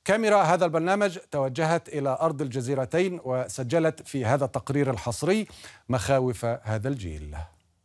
كاميرا هذا البرنامج توجهت إلى أرض الجزيرتين وسجلت في هذا التقرير الحصري مخاوف هذا الجيل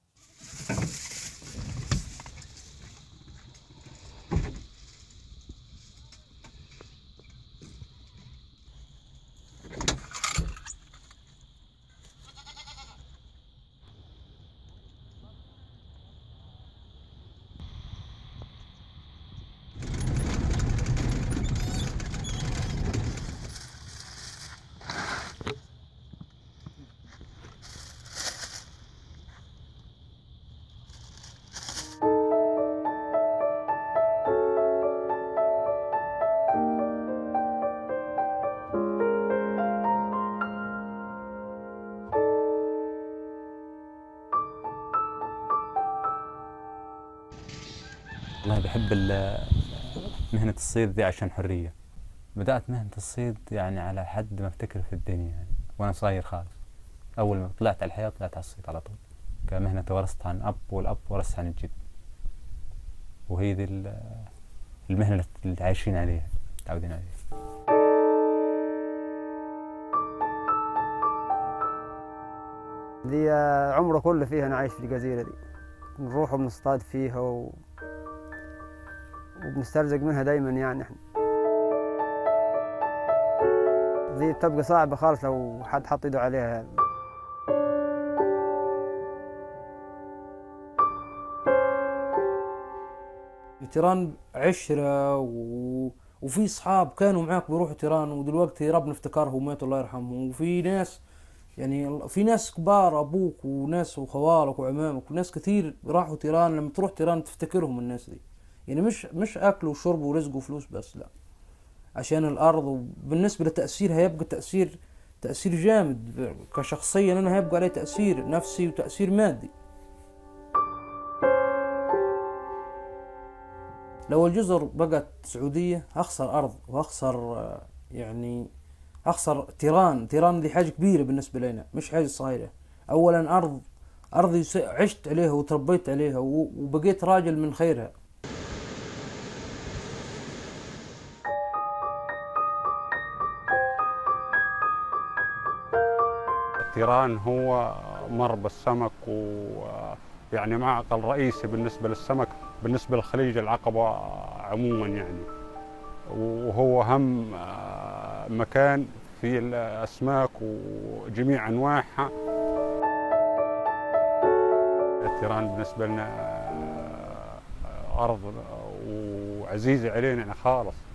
والله بحب ال- مهنة الصيد دي عشان حرية بدأت مهنة الصيد يعني على حد ما افتكر في الدنيا يعني وأنا صغير خالص أول ما طلعت على الحياة طلعت على الصيد على طول كمهنة ورثتها عن أب والأب ورثها عن الجد وهي دي ال- المهنة اللي عايشين عليها متعودين عليها دي عمره كله فيها أنا عايش في الجزيرة دي بنروح وبنصطاد فيها و... وبنسترزق منها دايما يعني احنا دي بتبقى صعبة خالص لو حد حط ايده عليها يعني. تيران عشرة و... وفي صحاب كانوا معاك بيروحوا تيران ودلوقتي ربنا افتكرهم وماتوا الله يرحمهم وفي ناس يعني في ناس كبار ابوك وناس وخوالك وعمامك وناس كثير راحوا تيران لما تروح تيران تفتكرهم الناس دي يعني مش مش اكل وشرب ورزق وفلوس بس لا عشان الارض وبالنسبه للتاثير هيبقى تاثير تاثير جامد كشخصيا انا هيبقى عليه تاثير نفسي وتاثير مادي لو الجزر بقت سعودية هخسر أرض وهخسر آه، يعني هخسر تيران تيران دي حاجة كبيرة بالنسبة لنا مش حاجة صغيرة أولا أرض أرضي س- عشت عليها وتربيت عليها و- وبقيت راجل من خيرها تيران هو مربى السمك ويعني معقل رئيسي بالنسبة للسمك بالنسبة لخليج العقبة عموما يعني وهو أهم آه، مكان في الأسماك وجميع أنواعها تيران بالنسبة لنا آه، أرض وعزيزة علينا خالص